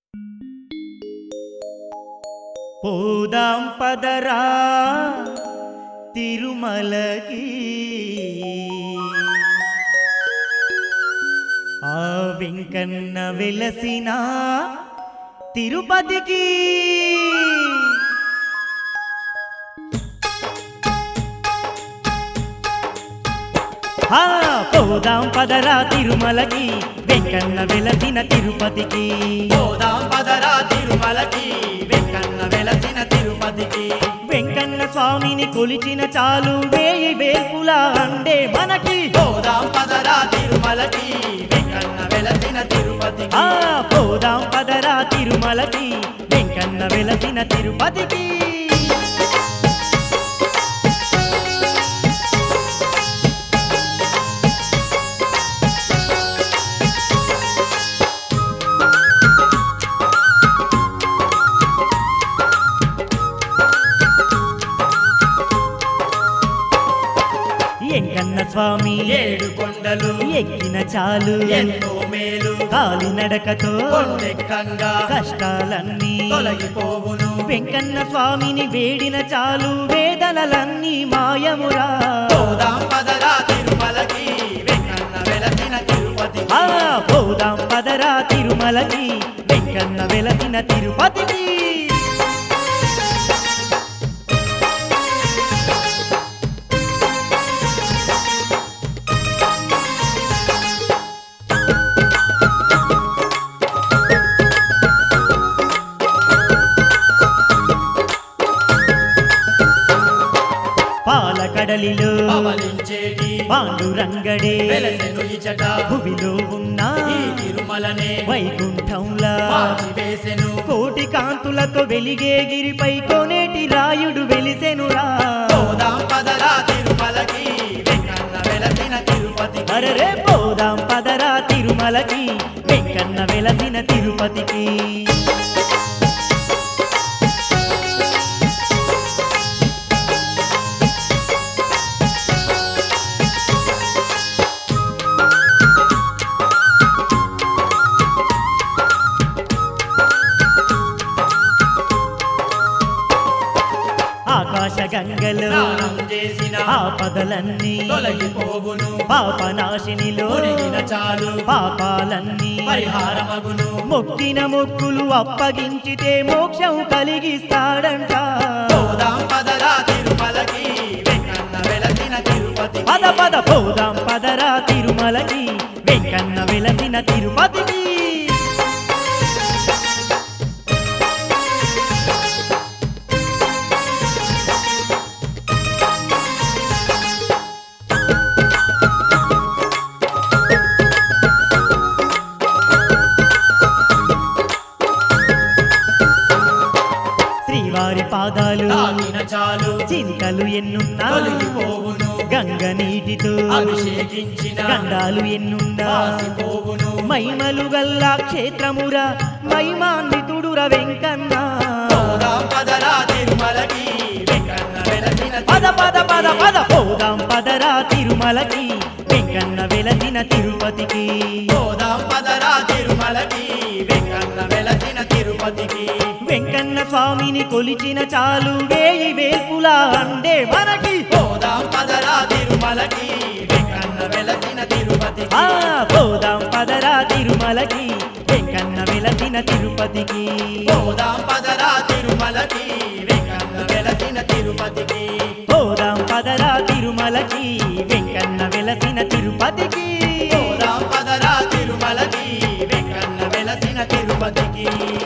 పోదాం పదరా తిరుమలకి ఆ వెంకన్న వెలసిన తిరుపతికి ఆ, పోదాం పదరా తిరుమలకి వెంకన్న వెలసిన తిరుపతికి పోదాం పదరా తిరుమలకి వెంకన్న వెలసిన తిరుపతికి వెంకన్న స్వామిని కొలిచిన చాలు వేయి వేల్పుల అండే మనకి పోదాం పదరా తిరుమలకి వెంకన్న వెలసిన తిరుపతికి ఆ పోదాం పదరా తిరుమలకి వెంకన్న వెలసిన తిరుపతికి ఎంకన్న స్వామి ఏడు కొండలు ఎక్కిన చాలు ఎంతో మేలు కాలినడకతో కొండెక్కంగా కష్టాలన్నీ తొలగిపోవును వెంకన్న స్వామిని వేడిన చాలు వేదనలన్నీ మాయమురా పోదాం పదరా తిరుమలకి వెంకన్న వెలసిన తిరుపతికి ఆ పోదాం పదరా తిరుమలకి వెంకన్న వెలసిన తిరుపతికి పాలకడలిలో పవలించేటి పాండురంగడే వెలసెను ఇచట భువిలో ఉన్న ఈ తిరుమలనే వైకుంఠంలా మార్చి వేసెను కోటి కాంతులతో వెలిగే గిరిపై కోనేటి రాయుడు వెలిసెనురా పోదాం పదరా తిరుమలకి వెంకన్న వెలసిన తిరుపతికి అరరే పోదాం పదరా తిరుమలకి వెంకన్న వెలసిన తిరుపతికి ఆకాశ గంగలో స్నానం చేసిన ఆపదలన్నీ తొలగిపోవును పాపనాశినిలో మునిగిన చాలు పాపాలన్నీ పరిహారమగును మొక్కిన మొక్కులు అప్పగించితే మోక్షం కలిగిస్తాడంట పోదాం పదరా తిరుమలకి వెంకన్న వెలసిన తిరుపతికి పద పద పోదాం పదరా తిరుమలకి వెంకన్న వెలసిన తిరుపతికి శ్రీవారి పాదాలు తాగిన చాలు చింతలు ఎన్నున్నా తొలగిపోవును గంగ నీటితో అభిషేకించిన గండాలు ఎన్నున్నా వాసిపోవును మైమలు గల్లా క్షేత్రమురా మైమాన్వితుడుర వెంకన్న పోదాం పదరా తిరుమలకి వెంకన్న వెలసిన పద పద పద పద పోదాం పదరా తిరుమలకి వెంకన్న వెలసిన తిరుపతికి పోదాం పదరా తిరుమలకి వెంకన్న వెలసిన తిరుపతికి వెంకన్న స్వామిని కొలిచిన చాలు వేయి వేల్పుల అండే మనకి పోదాం పదరా తిరుమలకి వెంకన్న వెలసిన తిరుపతికి ఆ పోదాం పదరా తిరుమలకి వెంకన్న వెలసిన తిరుపతికి పోదాం పదరా తిరుమలకి వెంకన్న వెలసిన తిరుపతికి పోదాం పదరా తిరుమలకి వెంకన్న వెలసిన తిరుపతికి పోదాం పదరా తిరుమలకి వెంకన్న వెలసిన తిరుపతికి